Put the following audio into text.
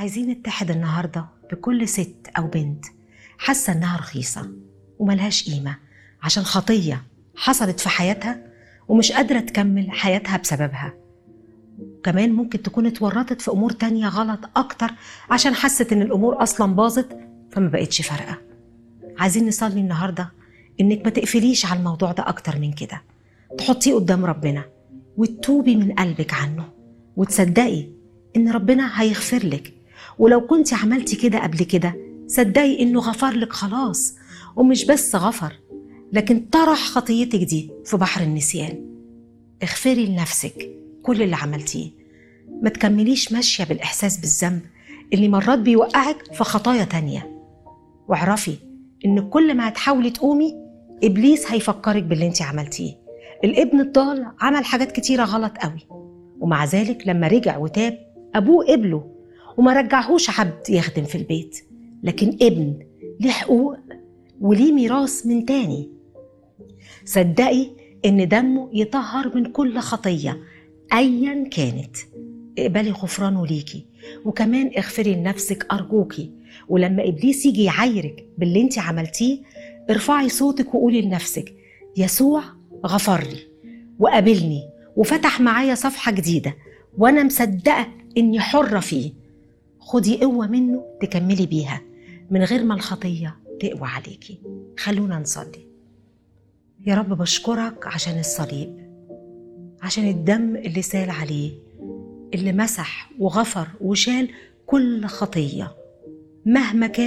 عايزين نتحد النهارده بكل ست او بنت حاسه انها رخيصه وملهاش قيمه عشان خطيه حصلت في حياتها ومش قادره تكمل حياتها بسببها كمان ممكن تكون اتورطت في امور تانية غلط اكتر عشان حست ان الامور اصلا باظت فما بقتش فارقه عايزين نصلي النهارده انك ما تقفليش على الموضوع ده اكتر من كده تحطيه قدام ربنا وتتوبي من قلبك عنه وتصدقي ان ربنا هيغفر لك ولو كنت عملتي كده قبل كده صدقي انه غفر لك خلاص ومش بس غفر لكن طرح خطيتك دي في بحر النسيان اغفري لنفسك كل اللي عملتيه ما تكمليش ماشية بالإحساس بالذنب اللي مرات بيوقعك في خطايا تانية واعرفي إن كل ما هتحاولي تقومي إبليس هيفكرك باللي انت عملتيه الابن الضال عمل حاجات كتيرة غلط قوي ومع ذلك لما رجع وتاب أبوه قبله وما رجعهوش عبد يخدم في البيت لكن ابن ليه حقوق وليه ميراث من تاني صدقي إن دمه يطهر من كل خطية أيا كانت اقبلي غفرانه ليكي وكمان اغفري لنفسك أرجوكي ولما إبليس يجي يعايرك باللي انت عملتيه ارفعي صوتك وقولي لنفسك يسوع غفر لي وقابلني وفتح معايا صفحة جديدة وأنا مصدقة إني حرة فيه خدي قوة منه تكملي بيها من غير ما الخطية تقوى عليكي خلونا نصلي يا رب بشكرك عشان الصليب عشان الدم اللي سال عليه اللي مسح وغفر وشال كل خطية مهما كان